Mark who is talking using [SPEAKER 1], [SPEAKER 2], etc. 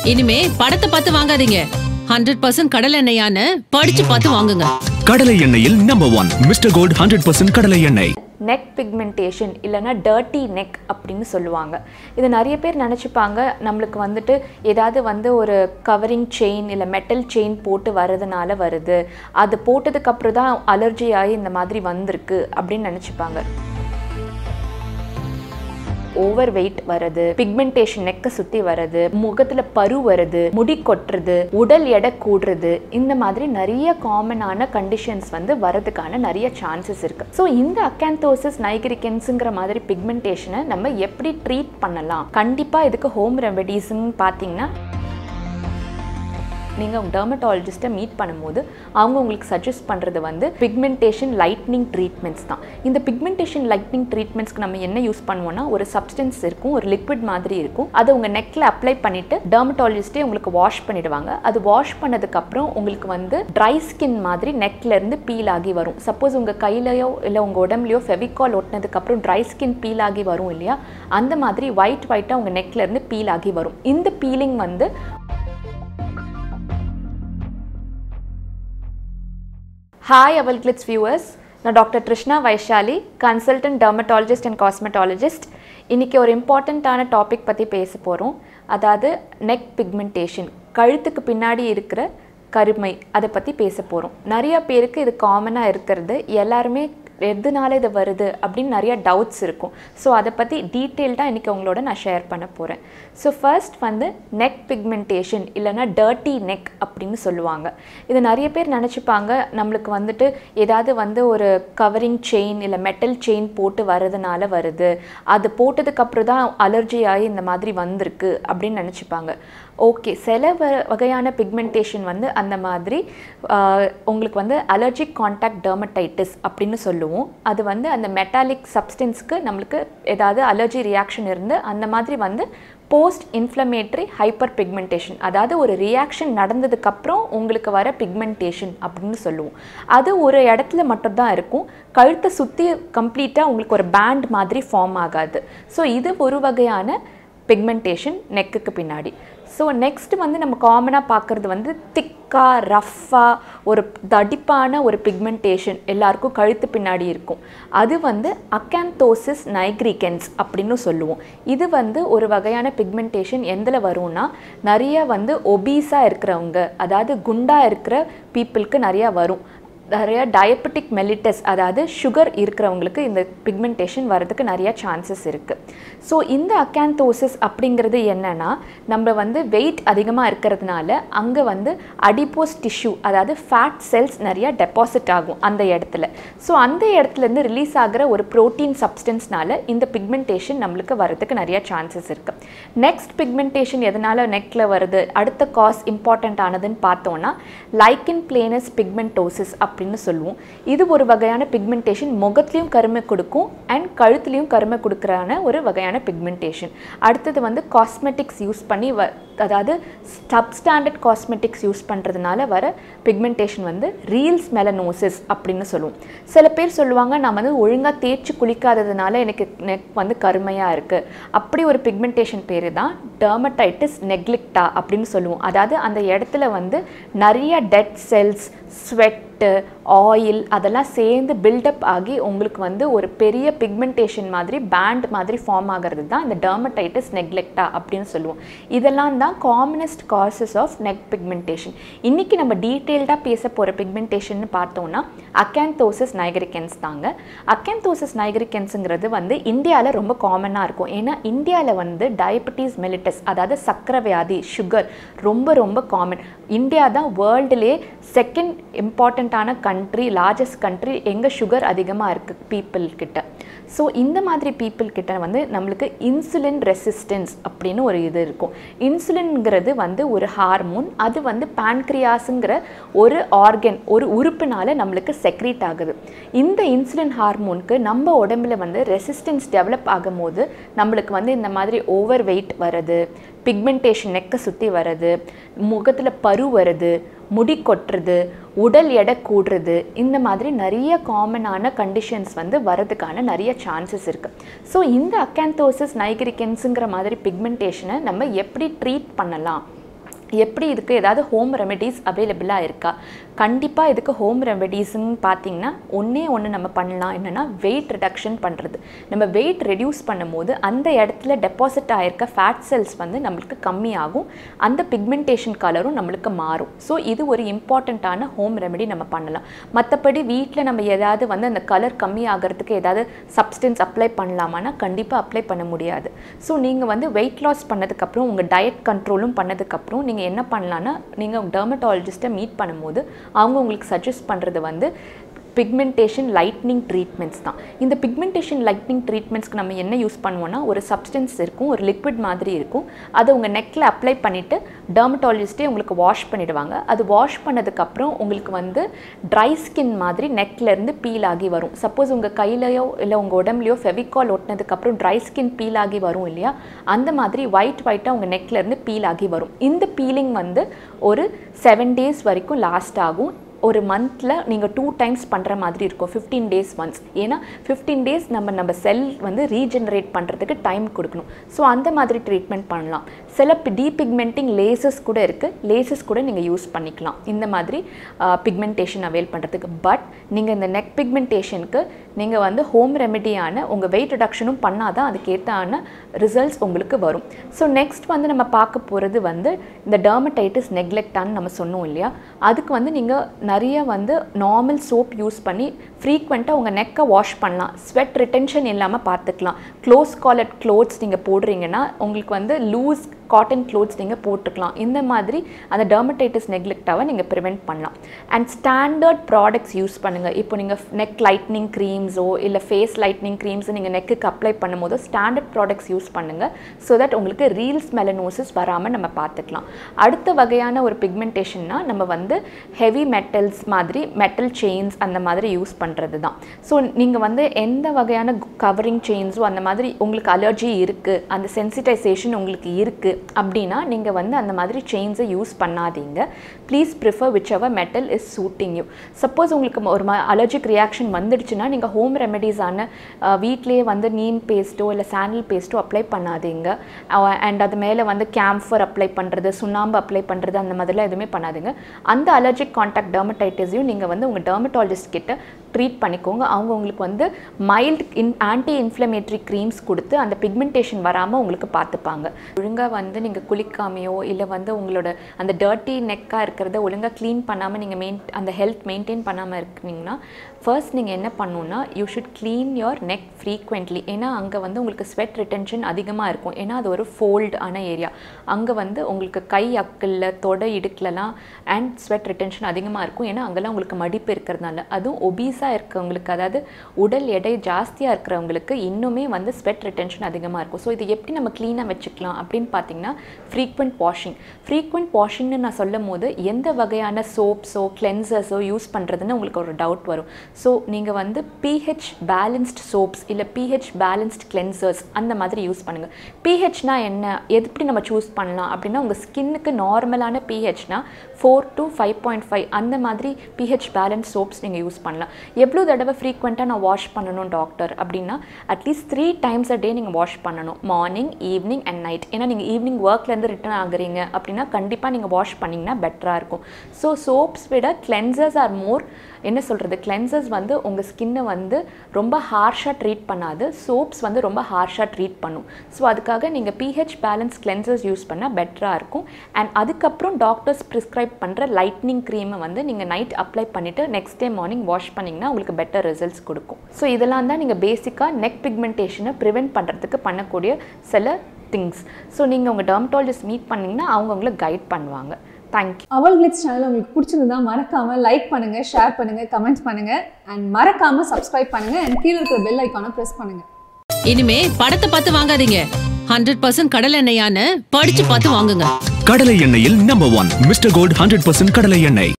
[SPEAKER 1] இனிமே படத்தை பார்த்து வாங்காதீங்க ஹண்ட்ரட் பர்சன்ட் கடல் எண்ணெயான்னு படிச்சு பார்த்து வாங்குங்க
[SPEAKER 2] கடலை எண்ணெயில் number one mister Gold hundred percent கடலை எண்ணெய்
[SPEAKER 3] நெக் பிக்மெண்டேஷன் இல்லைன்னா டர்ட்டி நெக் அப்படின்னு சொல்லுவாங்க இது நிறைய பேர் நினச்சிப்பாங்க நம்மளுக்கு வந்துட்டு ஏதாவது வந்து ஒரு கவரிங் செயின் இல்லை மெட்டல் செயின் போட்டு வரதுனால வருது அது போட்டதுக்கப்புறம் தான் அலர்ஜி ஆகி இந்த மாதிரி வந்திருக்கு அப்படின்னு நினச்சிப்பாங்க ஓவர் வெயிட் வருது பிக்மெண்டேஷன் நெக்கை சுற்றி வருது முகத்தில் பரு வருது முடி கொட்டுறது உடல் எடை கூடுறது இந்த மாதிரி நிறைய காமனான கண்டிஷன்ஸ் வந்து வரதுக்கான நிறைய சான்சஸ் இருக்கு ஸோ இந்த அக்காந்தோசிஸ் நைகிரிகன்ஸுங்கிற மாதிரி பிக்மெண்டேஷனை நம்ம எப்படி ட்ரீட் பண்ணலாம் கண்டிப்பாக இதுக்கு ஹோம் ரெமெடிஸ்ன்னு பார்த்தீங்கன்னா நீங்கள் உங்கள் டெர்மட்டாலஜிஸ்ட்டை மீட் பண்ணும்போது அவங்க உங்களுக்கு சஜஸ்ட் பண்ணுறது வந்து பிக்மெண்டேஷன் லைட்னிங் ட்ரீட்மெண்ட்ஸ் தான் இந்த பிக்மெண்டேஷன் லைட்னிங் ட்ரீட்மெண்ட்ஸ்க்கு நம்ம என்ன யூஸ் பண்ணுவோம்னா ஒரு சப்ஸ்டன்ஸ் இருக்கும் ஒரு லிக்விட் மாதிரி இருக்கும் அதை உங்கள் நெக்கில் அப்ளை பண்ணிவிட்டு டெர்மட்டாலஜிஸ்ட்டே உங்களுக்கு வாஷ் பண்ணிடுவாங்க அது வாஷ் பண்ணதுக்கப்புறம் உங்களுக்கு வந்து ட்ரை ஸ்கின் மாதிரி நெக்ல இருந்து பீல் ஆகி வரும் சப்போஸ் உங்கள் கையிலையோ இல்லை உங்கள் உடம்புலையோ ஃபெவிகால் ஒட்டினதுக்கப்புறம் ட்ரை ஸ்கின் பீல் ஆகி வரும் இல்லையா அந்த மாதிரி ஒயிட் ஒயிட்டாக உங்கள் நெக்ல இருந்து பீல் ஆகி வரும் இந்த பீலிங் வந்து ஹாய் அவல் கிளிட்ஸ் வியூவர்ஸ் நான் doctor Trishna Vaishali consultant dermatologist and cosmetologist இன்றைக்கி ஒரு இம்பார்ட்டண்ட்டான டாபிக் பற்றி பேச போகிறோம் அதாவது நெக் பிக்மெண்டேஷன் கழுத்துக்கு பின்னாடி இருக்கிற கருமை அதை பற்றி பேச போகிறோம் நிறைய பேருக்கு இது காமனாக இருக்கிறது எல்லாருமே எதனால இது வருது அப்படின்னு நிறைய டவுட்ஸ் இருக்கும் ஸோ அதை பற்றி டீட்டெயில்டாக இன்றைக்கி உங்களோட நான் ஷேர் பண்ண போகிறேன் ஸோ ஃபர்ஸ்ட் வந்து நெக் பிக்மெண்டேஷன் இல்லைன்னா டர்ட்டி நெக் அப்படின்னு சொல்லுவாங்க இது நிறைய பேர் நினச்சிப்பாங்க நம்மளுக்கு வந்துட்டு ஏதாவது வந்து ஒரு கவரிங் செயின் இல்லை மெட்டல் செயின் போட்டு வரதுனால வருது அது போட்டதுக்கப்புறம் தான் அலர்ஜி ஆகி இந்த மாதிரி வந்திருக்கு அப்படின்னு நினச்சிப்பாங்க ஓகே சில வ வகையான பிக்மெண்டேஷன் வந்து அந்த மாதிரி ஆஹ், உங்களுக்கு வந்து அலர்ஜிக் கான்டாக்ட் டெர்மடைட்டிஸ் அப்படின்னு சொல்லுவோம் அது வந்து அந்த மெட்டாலிக் சப்ஸ்டன்ஸ்க்கு நம்மளுக்கு ஏதாவது அலர்ஜி ரியாக்ஷன் இருந்து அந்த மாதிரி வந்து போஸ்ட் இன்ஃப்ளமேட்டரி ஹைப்பர் பிக்மெண்டேஷன் அதாவது ஒரு ரியாக்ஷன் நடந்ததுக்கப்புறம் உங்களுக்கு வர பிக்மெண்டேஷன் அப்படின்னு சொல்லுவோம் அது ஒரு இடத்துல மட்டும்தான் இருக்கும் கழுத்தை சுற்றி கம்ப்ளீட்டாக உங்களுக்கு ஒரு பேண்ட் மாதிரி ஃபார்ம் ஆகாது ஸோ இது ஒரு வகையான பிக்மெண்டேஷன் நெக்குக்கு பின்னாடி ஸோ நெக்ஸ்ட் வந்து நம்ம காமனாக பார்க்குறது வந்து திக்காக ரஃப்பாக ஒரு தடிப்பான ஒரு பிக்மெண்டேஷன் எல்லாருக்கும் கழுத்து பின்னாடி இருக்கும் அது வந்து அக்காந்தோசிஸ் நைக்ரிகன்ஸ் அப்படின்னு சொல்லுவோம் இது வந்து ஒரு வகையான பிக்மெண்டேஷன் எந்தில் வரும்னா நிறைய வந்து ஒபீஸாக இருக்கிறவங்க அதாவது குண்டாக இருக்கிற பீப்புளுக்கு நிறையா வரும் நிறைய டயபெட்டிக் மெலிட்டஸ் அதாவது சுகர் இருக்கிறவங்களுக்கு இந்த பிக்மெண்டேஷன் வரதுக்கு நிறைய சான்சஸ் இருக்குது ஸோ இந்த அக்காந்தோசிஸ் அப்படிங்கிறது என்னன்னா நம்ம வந்து வெயிட் அதிகமாக இருக்கிறதுனால அங்கே வந்து அடிப்போஸ் டிஷ்யூ அதாவது ஃபேட் செல்ஸ் நிறைய டெபாசிட் ஆகும் அந்த இடத்துல ஸோ அந்த இடத்துலேருந்து ரிலீஸ் ஆகிற ஒரு ப்ரோட்டீன் சப்ஸ்டன்ஸ்னால இந்த பிக்மெண்டேஷன் நம்மளுக்கு வரதுக்கு நிறைய சான்சஸ் இருக்குது நெக்ஸ்ட் பிக்மெண்டேஷன் எதனால் நெக்கில் வருது அடுத்த காஸ் இம்பார்ட்டண்ட் ஆனதுன்னு பார்த்தோன்னா லைக்கின் பிளேனஸ் பிக்மெண்டோசிஸ் அப்படின்னு சொல்லுவோம் இது ஒரு வகையான பிக்மெண்டேஷன் முகத்துலேயும் கருமை கொடுக்கும் அண்ட் கழுத்துலேயும் கருமை கொடுக்குறான ஒரு வகையான பிக்மெண்டேஷன் அடுத்தது வந்து காஸ்மெட்டிக்ஸ் யூஸ் பண்ணி வ அதாவது சப்ஸ்டாண்டர்ட் காஸ்மெட்டிக்ஸ் யூஸ் பண்ணுறதுனால வர பிக்மெண்டேஷன் வந்து ரீல்ஸ் மெலனோசிஸ் அப்படின்னு சொல்லுவோம் சில பேர் சொல்லுவாங்க நான் வந்து ஒழுங்காக தேய்ச்சி குளிக்காததுனால எனக்கு நெக் வந்து கருமையாக இருக்குது அப்படி ஒரு பிக்மெண்டேஷன் பேர் தான் டெர்மடைட்டிஸ் நெக்லிக்டா அப்படின்னு சொல்லுவோம் அதாவது அந்த இடத்துல வந்து நிறைய டெட் செல்ஸ் ஸ்வெட்டு ஆயில் அதெல்லாம் சேர்ந்து பில்டப் ஆகி உங்களுக்கு வந்து ஒரு பெரிய பிக்மெண்டேஷன் மாதிரி பேண்ட் மாதிரி ஃபார்ம் ஆகிறது தான் இந்த டெர்மடைட்டிஸ் நெக்லெக்டா அப்படின்னு சொல்லுவோம் இதெல்லாம் தான் commonest causes of neck pigmentation இன்றைக்கி நம்ம டீட்டெயில்டாக பேச போகிற பிக்மெண்டேஷன் பார்த்தோம்னா அக்காந்தோசிஸ் நைகரிக்கன்ஸ் தாங்க அக்காந்தோசிஸ் நைகரிக்கன்ஸுங்கிறது வந்து இந்தியாவில் ரொம்ப காமனாக இருக்கும் ஏன்னா இந்தியாவில் வந்து டயபெட்டிஸ் மெலிட்டஸ் அதாவது சக்கரை வியாதி சுகர் ரொம்ப ரொம்ப காமன் இந்தியா தான் வேர்ல்டுலே செகண்ட் இம்பார்ட்டண்ட்டான கண்ட்ரி லார்ஜஸ்ட் கண்ட்ரி எங்கே சுகர் அதிகமாக இருக்குது பீப்புள் கிட்ட ஸோ இந்த மாதிரி பீப்புள் கிட்ட வந்து நம்மளுக்கு இன்சுலின் ரெசிஸ்டன்ஸ் அப்படின்னு ஒரு இது இருக்கும் இன்சுலின்ங்கிறது வந்து ஒரு ஹார்மோன் அது வந்து பான்க்ரியாஸுங்கிற ஒரு ஆர்கன் ஒரு உறுப்புனால நம்மளுக்கு செக்ரீட் ஆகுது இந்த இன்சுலின் ஹார்மோனுக்கு நம்ம உடம்புல வந்து ரெசிஸ்டன்ஸ் டெவலப் ஆகும்போது நம்மளுக்கு வந்து இந்த மாதிரி ஓவர் வெயிட் வருது பிக்மெண்டேஷன் நெக்கை சுற்றி வருது முகத்தில் பரு வருது முடி கொட்டுறது உடல் எடை கூடுறது இந்த மாதிரி நிறைய காமனான கண்டிஷன்ஸ் வந்து வரதுக்கான நிறைய சான்சஸ் இருக்குது ஸோ இந்த அக்காந்தோசிஸ் நைகிரிக்கன்ஸுங்கிற மாதிரி பிக்மெண்டேஷனை நம்ம எப்படி ட்ரீட் பண்ணலாம் எப்படி இதுக்கு ஏதாவது ஹோம் ரெமெடிஸ் அவைலபிளாக இருக்கா கண்டிப்பாக இதுக்கு ஹோம் ரெமெடிஸ்ன்னு பார்த்தீங்கன்னா ஒன்றே ஒன்று நம்ம பண்ணலாம் என்னென்னா வெயிட் ரிடக்ஷன் பண்ணுறது நம்ம வெயிட் ரெடியூஸ் பண்ணும்போது அந்த இடத்துல டெபாசிட் ஆகிருக்க ஃபேட் செல்ஸ் வந்து நம்மளுக்கு கம்மியாகும் அந்த பிக்மெண்டேஷன் கலரும் நம்மளுக்கு மாறும் ஸோ இது ஒரு இம்பார்ட்டண்ட்டான ஹோம் ரெமெடி நம்ம பண்ணலாம் மற்றபடி வீட்டில் நம்ம ஏதாவது வந்து அந்த கலர் கம்மி ஆகிறதுக்கு ஏதாவது சப்ஸ்டன்ஸ் அப்ளை பண்ணலாமான்னா கண்டிப்பாக அப்ளை பண்ண முடியாது ஸோ நீங்கள் வந்து வெயிட் லாஸ் பண்ணதுக்கப்புறம் உங்கள் டயட் கண்ட்ரோலும் பண்ணதுக்கப்புறம் நீங்கள் என்ன பண்ணலான்னா நீங்கள் டெர்மட்டாலஜிஸ்ட்டை மீட் பண்ணும்போது அவங்க உங்களுக்கு சஜஸ்ட் பண்ணுறது வந்து பிக்மெண்டேஷன் லைட்னிங் ட்ரீட்மெண்ட்ஸ் தான் இந்த பிக்மெண்டேஷன் லைட்னிங் ட்ரீட்மெண்ட்ஸ்க்கு நம்ம என்ன யூஸ் பண்ணுவோம்னா ஒரு சப்ஸ்டன்ஸ் இருக்கும் ஒரு லிக்விட் மாதிரி இருக்கும் அதை உங்கள் நெக்கில் அப்ளை பண்ணிவிட்டு டெர்மட்டாலஜிஸ்ட்டே உங்களுக்கு வாஷ் பண்ணிடுவாங்க அது வாஷ் பண்ணதுக்கப்புறம் உங்களுக்கு வந்து ட்ரை ஸ்கின் மாதிரி நெக்லேருந்து பீல் ஆகி வரும் சப்போஸ் உங்கள் கையிலையோ இல்லை உங்கள் உடம்புலையோ ஃபெவிகால் ஒட்டினதுக்கப்புறம் ட்ரை ஸ்கின் பீல் ஆகி வரும் இல்லையா அந்த மாதிரி ஒயிட் ஒயிட்டாக உங்கள் நெக்லேருந்து பீல் ஆகி வரும் இந்த பீலிங் வந்து ஒரு செவன் டேஸ் வரைக்கும் லாஸ்ட் ஆகும் ஒரு மந்தில் நீங்கள் டூ டைம்ஸ் பண்ணுற மாதிரி இருக்கும் ஃபிஃப்டீன் டேஸ் ஒன்ஸ் ஏன்னா ஃபிஃப்டீன் டேஸ் நம்ம நம்ம செல் வந்து ரீஜெனரேட் பண்ணுறதுக்கு டைம் கொடுக்கணும் ஸோ அந்த மாதிரி ட்ரீட்மெண்ட் பண்ணலாம் சில டீபிக்மெண்டிங் லேசஸ் கூட இருக்குது லேசஸ் கூட நீங்கள் யூஸ் பண்ணிக்கலாம் இந்த மாதிரி பிக்மெண்டேஷன் அவைல் பண்ணுறதுக்கு பட் நீங்கள் இந்த நெக் பிக்மெண்டேஷனுக்கு நீங்கள் வந்து ஹோம் ரெமெடியான உங்கள் வெயிட் ரிடக்ஷனும் பண்ணால் தான் அதுக்கேற்றான ரிசல்ட்ஸ் உங்களுக்கு வரும் ஸோ நெக்ஸ்ட் வந்து நம்ம பார்க்க போகிறது வந்து இந்த டெர்மடைட்டிஸ் நெக்லெக்டான்னு நம்ம சொன்னோம் இல்லையா அதுக்கு வந்து நீங்கள் நிறைய வந்து நார்மல் சோப் யூஸ் பண்ணி ஃப்ரீக்வெண்ட்டாக உங்கள் நெக்கை வாஷ் பண்ணலாம் ஸ்வெட் ரிட்டென்ஷன் இல்லாமல் பார்த்துக்கலாம் க்ளோஸ் காலட் க்ளோத்ஸ் நீங்கள் போடுறீங்கன்னா உங்களுக்கு வந்து லூஸ் காட்டன் க்ளோத்ஸ் நீங்கள் போட்டுக்கலாம் இந்த மாதிரி அந்த டெர்மடைட்டிஸ் நெக்லெக்டாவை நீங்கள் ப்ரிவெண்ட் பண்ணலாம் அண்ட் ஸ்டாண்டர்ட் ப்ராடக்ட்ஸ் யூஸ் பண்ணுங்கள் இப்போ நீங்கள் நெக் லைட்னிங் க்ரீம்ஸோ இல்லை ஃபேஸ் லைட்னிங் க்ரீம்ஸோ நீங்கள் நெக்குக்கு அப்ளை பண்ணும்போதோ ஸ்டாண்டர்ட் ப்ராடக்ட்ஸ் யூஸ் பண்ணுங்கள் ஸோ தட் உங்களுக்கு ரீல்ஸ் மெலனோசிஸ் வராமல் நம்ம பார்த்துக்கலாம் அடுத்த வகையான ஒரு பிக்மெண்டேஷன்னா நம்ம வந்து ஹெவி மெட்டல்ஸ் மாதிரி மெட்டல் செயின்ஸ் அந்த மாதிரி யூஸ் பண்ணுறது தான் ஸோ நீங்கள் வந்து எந்த வகையான கவரிங் செயின்ஸோ அந்த மாதிரி உங்களுக்கு அலர்ஜி இருக்குது அந்த சென்சிட்டைசேஷன் உங்களுக்கு இருக்குது அப்படின்னா நீங்கள் வந்து அந்த மாதிரி செயின்ஸை யூஸ் பண்ணாதீங்க please prefer whichever metal is suiting you suppose உங்களுக்கு ஒரு அலர்ஜிக் ரியாக்ஷன் வந்துடுச்சுன்னா நீங்கள் ஹோம் ரெமெடிஸான வீட்லேயே வந்து நீம் பேஸ்ட்டோ இல்லை சாண்டில் பேஸ்ட்டோ அப்ளை பண்ணாதீங்க அண்ட் அது மேலே வந்து கேம்ஃபர் அப்ளை பண்ணுறது சுண்ணாம்பு அப்ளை பண்ணுறது அந்த மாதிரிலாம் எதுவுமே பண்ணாதீங்க அந்த அலர்ஜிக் கான்டாக்ட் டெர்மடைட்டிஸையும் நீங்கள் வந்து உங்கள் டெர்மட்டாலஜிஸ்ட் கிட்ட ட்ரீட் பண்ணிக்கோங்க அவங்க உங்களுக்கு வந்து mild in anti inflammatory creams கொடுத்து அந்த பிக்மெண்டேஷன் வராமல் உங்களுக்கு பார்த்துப்பாங்க ஒழுங்காக வந்து நீங்கள் குளிக்காமையோ இல்லை வந்து உங்களோட அந்த டர்ட்டி நெக்காக இருக்கிறத ஒழுங்காக க்ளீன் பண்ணாமல் நீங்கள் மெயின் அந்த ஹெல்த் மெயின்டைன் பண்ணாமல் இருக்கிறீங்கன்னா ஃபர்ஸ்ட் நீங்கள் என்ன பண்ணணுன்னா you should clean your neck frequently ஏன்னா அங்கே வந்து உங்களுக்கு ஸ்வெட் ரிட்டென்ஷன் அதிகமாக இருக்கும் ஏன்னா அது ஒரு ஃபோல்டு ஆன ஏரியா அங்கே வந்து உங்களுக்கு கை அக்கில் தொடை இடுக்கலலாம் அண்ட் ஸ்வெட் ரிட்டென்ஷன் அதிகமாக இருக்கும் ஏன்னா அங்கெல்லாம் உங்களுக்கு மடிப்பு இருக்கிறதுனால அதுவும் ஒபீஸாக இருக்கவங்களுக்கு அதாவது உடல் எடை ஜாஸ்தியாக இருக்கிறவங்களுக்கு இன்னுமே வந்து ஸ்வெட் ரிட்டென்ஷன் அதிகமாக இருக்கும் ஸோ இது எப்படி நம்ம க்ளீனாக வச்சுக்கலாம் அப்படின்னு பார்த்தீங்கன்னா ஃப்ரீக்வெண்ட் வாஷிங் ஃப்ரீக்வெண்ட் வாஷிங்னு நான் சொல்லும் போது எந்த வகையான சோப்ஸோ கிளென்சர்ஸோ யூஸ் பண்ணுறதுன்னு உங்களுக்கு ஒரு டவுட் வரும் ஸோ நீங்கள் வந்து பிஹெச் பேலன்ஸ்ட் சோப்ஸ் இல்லை பிஹெச் பேலன்ஸ்ட் கிளென்சர்ஸ் அந்த மாதிரி யூஸ் பண்ணுங்கள் பிஹெச்னா என்ன எப்படி நம்ம சூஸ் பண்ணலாம் அப்படின்னா உங்கள் ஸ்கின்னுக்கு நார்மலான பிஹெச்னா four to five point five அந்த மாதிரி பிஹெச் பேலன்ஸ் சோப்ஸ் நீங்கள் யூஸ் பண்ணலாம் எவ்வளோ தடவை ஃப்ரீக்வெண்ட்டாக நான் வாஷ் பண்ணணும் டாக்டர் அப்படின்னா at least three times a day நீங்கள் வாஷ் பண்ணணும் மார்னிங் ஈவினிங் அண்ட் நைட் ஏன்னா நீங்கள் ஈவினிங் ஒர்க்லேருந்து ரிட்டர்ன் ஆகுறீங்க அப்படின்னா கண்டிப்பாக நீங்கள் வாஷ் பண்ணிங்கன்னா பெட்டராக இருக்கும் ஸோ சோப்ஸ் விட கிளென்சர்ஸ் ஆர் மோர் என்ன சொல்கிறது கிளென்சர்ஸ் வந்து உங்கள் ஸ்கின்னை வந்து ரொம்ப ஹார்ஷாக ட்ரீட் பண்ணாது சோப்ஸ் வந்து ரொம்ப ஹார்ஷாக ட்ரீட் பண்ணும் ஸோ அதுக்காக நீங்கள் பிஹெச் பேலன்ஸ் கிளென்சர்ஸ் யூஸ் பண்ணால் பெட்டராக இருக்கும் அண்ட் அதுக்கப்புறம் டாக்டர்ஸ் ப்ரிஸ்கிரைப் பண்ணுற லைட்னிங் க்ரீமை வந்து நீங்கள் நைட் அப்ளை பண்ணிவிட்டு நெக்ஸ்ட் டே மார்னிங் வாஷ் பண்ணிங்கன்னா உங்களுக்கு பெட்டர் ரிசல்ட்ஸ் கொடுக்கும் ஸோ இதெல்லாம் தான் நீங்கள் பேசிக்காக நெக் பிக்மெண்டேஷனை ப்ரிவெண்ட் பண்ணுறதுக்கு பண்ணக்கூடிய சில திங்ஸ் ஸோ நீங்கள் உங்கள் டெர்மட்டாலஜிஸ்ட் மீட் பண்ணிங்கன்னா அவங்க உங்களை கைட் பண்ணுவாங்க தேங்க்யூ
[SPEAKER 4] அவல் கிளிட்ஸ் சேனல் உங்களுக்கு பிடிச்சிருந்தா மறக்காம லைக் பண்ணுங்க ஷேர் பண்ணுங்க கமெண்ட் பண்ணுங்க அண்ட் மறக்காம சப்ஸ்கிரைப் பண்ணுங்க அண்ட் கீழே இருக்கிற பெல் ஐக்கானை பிரஸ் பண்ணுங்க
[SPEAKER 1] இனிமே படத்தை பார்த்து வாங்காதீங்க ஹண்ட்ரட் பர்சன்ட் கடல் எண்ணெயான்னு படிச்சு பார்த்து வாங்குங்க
[SPEAKER 2] கடலை எண்ணெயில் number one mister Gold hundred percent கடலை எண்ணெய்